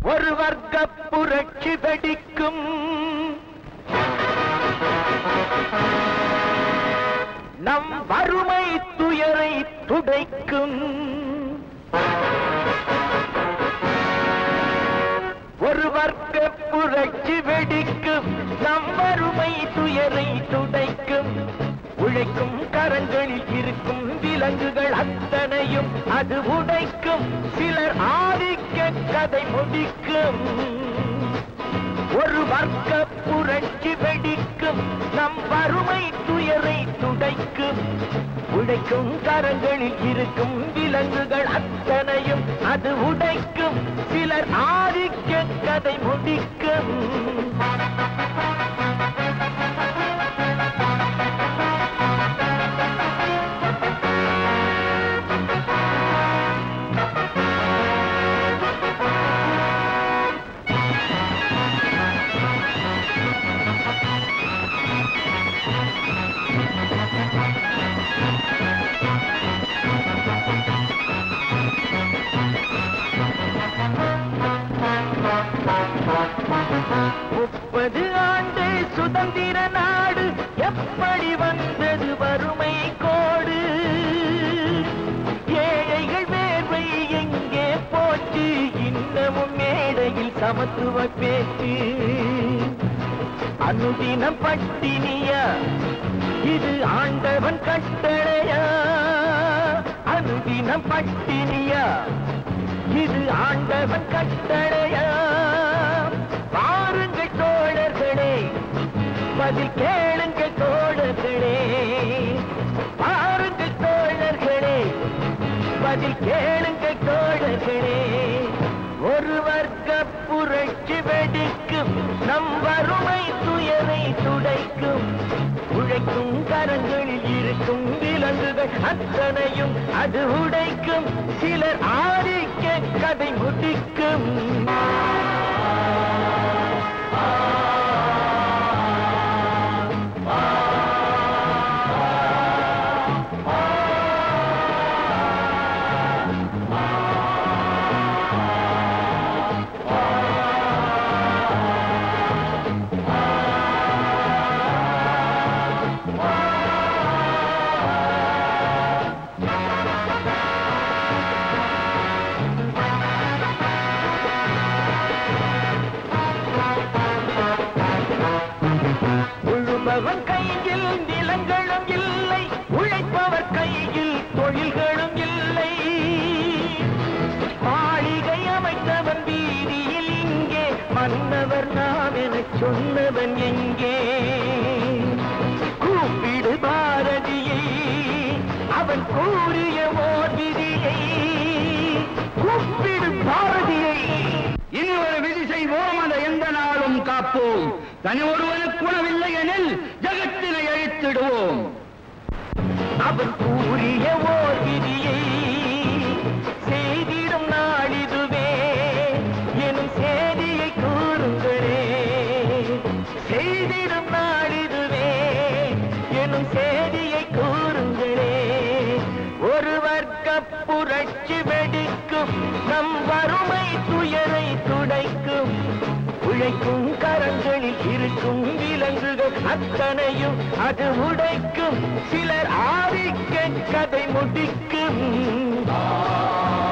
ஒரு வர்க்க புரட்சி வெடிக்கும் நம் வறுமை துயரை துடைக்கும் ஒரு வர்க்க புரட்சி வெடிக்கும் நம் வறுமை துயரை துடைக்கும் உழைக்கும் கரங்களில் இருக்கும் விலங்குகள் அத்தனையும் அது உடைக்கும் சிலர் ஆதிக்க கதை முடிக்கும் ஒரு வர்க்க புரட்சி வெடிக்கும் நம் வறுமை துயரை துடைக்கும் உடைக்கும் கரங்களில் இருக்கும் விலங்குகள் அத்தனையும் அது உடைக்கும் சிலர் ஆதிக்க கதை முடிக்கும் முப்பது ஆண்டு சுதந்திர நாடு எப்படி வந்தது வறுமை கோடு ஏழைகள் வேர்வை எங்கே போச்சு இன்னமும் மேடையில் சமத்துவ பேச்சு அனுதினம் பட்டினியா இது ஆண்டவன் கட்டளையா அனுதினம் பட்டினியா இது ஆண்டவன் கட்டளையா பாருங்கள் தோழர்களே பதில் கேளுங்கள் தோழர்களே பாருங்கள் தோழர்களே பதில் கேளுங்கள் தோழர்களே ஒரு வர்க்க புரட்சி வெடிக்கும் நம் வறுமை துயரை துடைக்கும் உழைக்கும் கரங்களில் இருக்கும் விலங்குகள் அத்தனையும் அது உடைக்கும் சிலர் ஆதிக்க கதை முடிக்கும் உழுபவன் கையில் நிலங்களும் இல்லை உழைப்பவர் கையில் தொழில்களும் இல்லை மாளிகை அமைத்தவன் வீதியில் இங்கே மன்னவர் நாம் எனச் சொன்னவன் எங்கே கூப்பிடு பாரதியை அவன் கூறிய ஓர் விதியை கூப்பிடு பாரதியை இனி ஒரு விதி செய்வோம் அதை எந்த நாளும் காப்போம் தனி ஒருவனுக்கு உணவில்லை எனில் ஜகத்தினை அழித்திடுவோம் அவன் கூறிய ஓர் விதியை செய்திடும் நாளிதுவே எனும் செய்தியை கூறுங்களே செய்திடும் நாளிதுவே எனும் செய்தியை கூறுங்களே ஒரு வர்க்க புரட்சி வெடிக்கும் நம் வறுமை துயரை துடைக்கும் உழைக்கும் கரங்களில் இருக்கும் விலங்குகள் அத்தனையும் அது உடைக்கும் சிலர் ஆதிக்க கதை முடிக்கும்